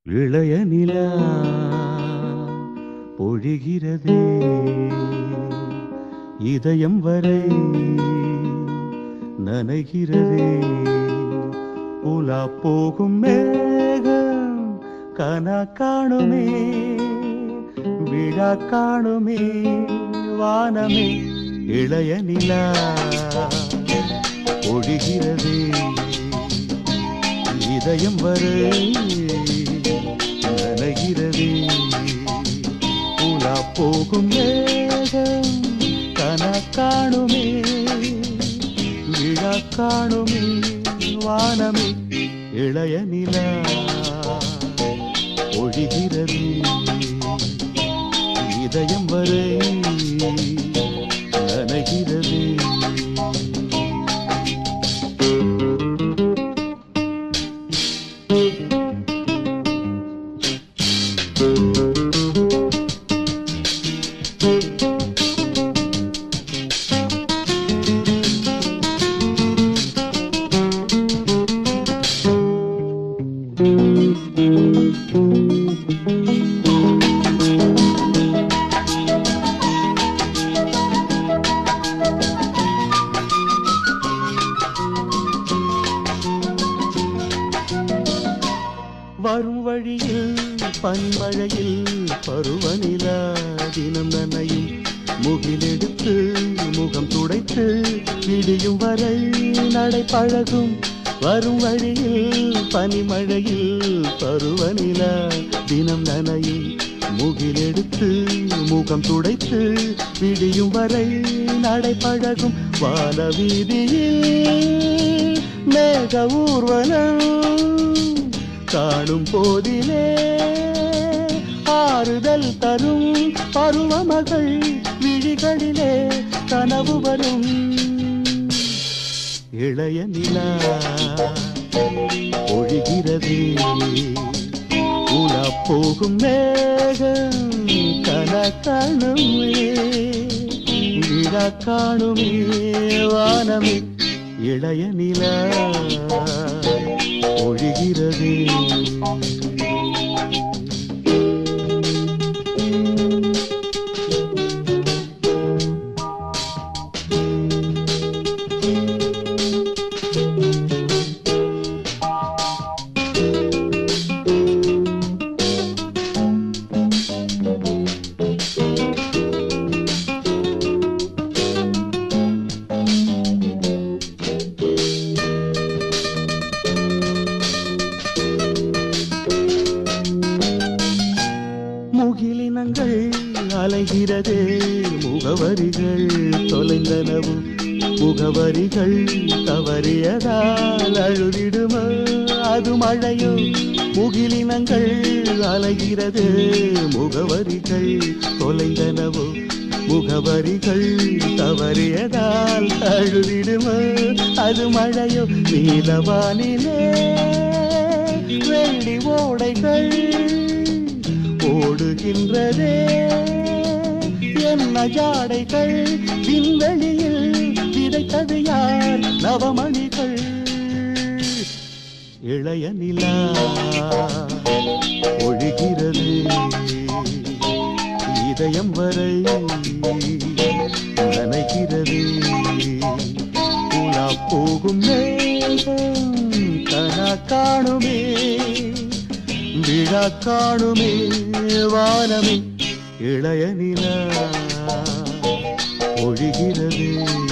இளைய நிலா பொழிகிறதே இதயம் வரை நனைகிறதே உலா போகும் மேகம் கனா காணுமே விழா காணுமே வானமே இளைய நிலா பொழிகிறதே இதயம் வரை நனைகிறதே உலா போகும் மேகம் கன காணுமே விழா காணுமே வானமே இளைய நிலா ஒழிகிறது இதயம் வரை நனைகிறது வரும் வழியில் பன்மழையில் பருவநிலா தினம் நனையும் முகிலெடுத்து முகம் துடைத்து விடியும் வரை நடை பழகும் வரும் வழியில் பனிமழையில் பருவநிலா தினம் நனையும் முகிலெடுத்து முகம் துடைத்து விடியும் வரை நடை பழகும் வான வீதியில் மேக ஊர்வலம் காணும் போதிலே ஆறுதல் தரும் பருவமகள் விழிகளிலே கனவு வரும் இளைய நிலா ஒழிகிறது உலா போகும் மேகம் கன காணுமே விழா காணுமே வானமே இளைய நிலா ஒழிகிறது முகிலினங்கள் அலைகிறதே முகவரிகள் தொலைந்தனவும் முகவரிகள் தவறியதால் அழுதிடுமோ அது மழையோ முகிலினங்கள் அலைகிறது முகவரிகள் தொலைந்தனவோ முகவரிகள் தவறியதால் அழுதிடுமோ அது மழையோ நீலவானிலே வெள்ளி ஓடைகள் ஓடுகின்றதே என்ன ஜாடைகள் விண்வெளியில் விதைத்தது யார் நவமணிகள் இளைய நிலா ஒழிகிறது இதயம் வரை நனைகிறது உலா போகும் மேகம் கனா காணுமே விழா காணுமே வானமே இளைய நிலா ஒழிகிறது